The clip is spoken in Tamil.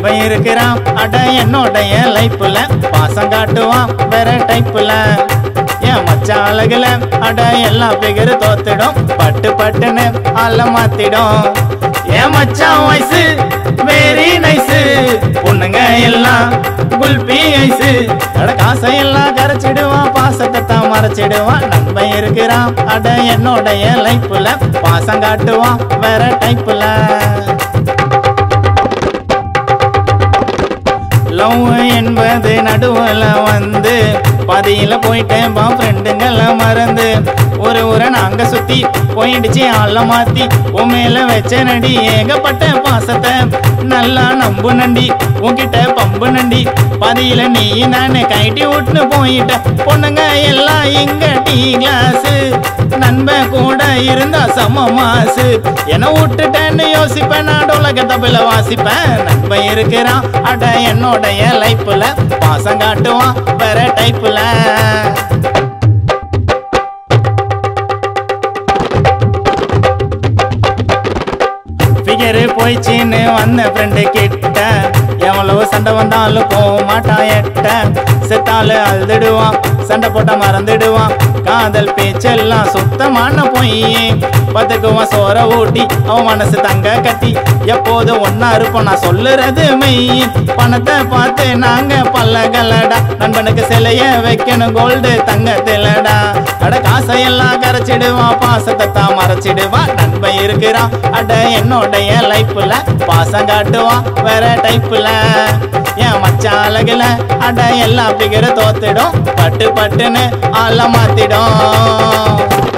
நண்பன் இருக்கிறான் அட என்னோடைய லைஃப்ல பாசம் காட்டுவான் வேற டைப்ல என் மச்சான் அழகுல அட எல்லா பிகரு தோத்துடும் பட்டு பட்டுன்னு ஆள மாத்திடும் என் மச்சான் வயசு வெரி நைஸ் பொண்ணுங்க எல்லாம் குல்பி ஐஸ் அட காசை எல்லாம் கரைச்சிடுவான் பாசத்தை தான் மறைச்சிடுவான் நண்பன் இருக்கிறான் அட என்னோடைய லைஃப்ல பாசம் காட்டுவான் வேற டைப்ல லவ் என்பது நடுவுல வந்து பாதியில போயிட்டேன் பா ஃப்ரெண்டுங்கெல்லாம் மறந்து ஒரு ஊரை நாங்க சுத்தி போயிடுச்சு ஆள மாத்தி உன் மேல வச்ச நடி ஏகப்பட்ட பாசத்தை நல்லா நம்பு நண்டி உன்கிட்ட பம்பு நண்டி பாதியில நீ நானே கைட்டி விட்டுன்னு போயிட்ட பொண்ணுங்க எல்லாம் இங்க டீ கிளாஸ் நண்பன் கூட இருந்தா சம மாசு என விட்டுட்டேன்னு யோசிப்பேன் நான் உலக தபில வாசிப்பேன் நண்பன் இருக்கிறான் அட என்னோடைய லைஃப்ல பாசம் காட்டுவான் வேற டைப்ல ஃபிகரு போயிடுச்சின்னு வந்த ஃப்ரெண்டு கிட்ட எவ்வளவு சண்டை வந்தாலும் போக மாட்டான் எட்ட செத்தாலும் அழுதுடுவான் சண்டை போட்டா மறந்துடுவான் காதல் பேச்செல்லாம் சுத்தமான பொய் பத்துக்குவான் சோற ஊட்டி அவன் மனசு தங்க கட்டி எப்போதும் ஒன்னா இருப்போம் நான் சொல்லுறது மெய் பணத்தை பார்த்து நாங்க பல்லகலடா நண்பனுக்கு சிலைய வைக்கணும் கோல்டு தங்கத்திலடா அட காசையெல்லாம் கரைச்சிடுவான் பாசத்தை தான் மறைச்சிடுவான் நண்பன் இருக்கிறான் அட என்னோடைய லைஃப்ல பாசம் காட்டுவான் வேற டைப்ல என் மச்சான் அழகுல அட எல்லா பிகர தோத்துடும் பட்டு பட்டுன்னு ஆள மாத்திடும்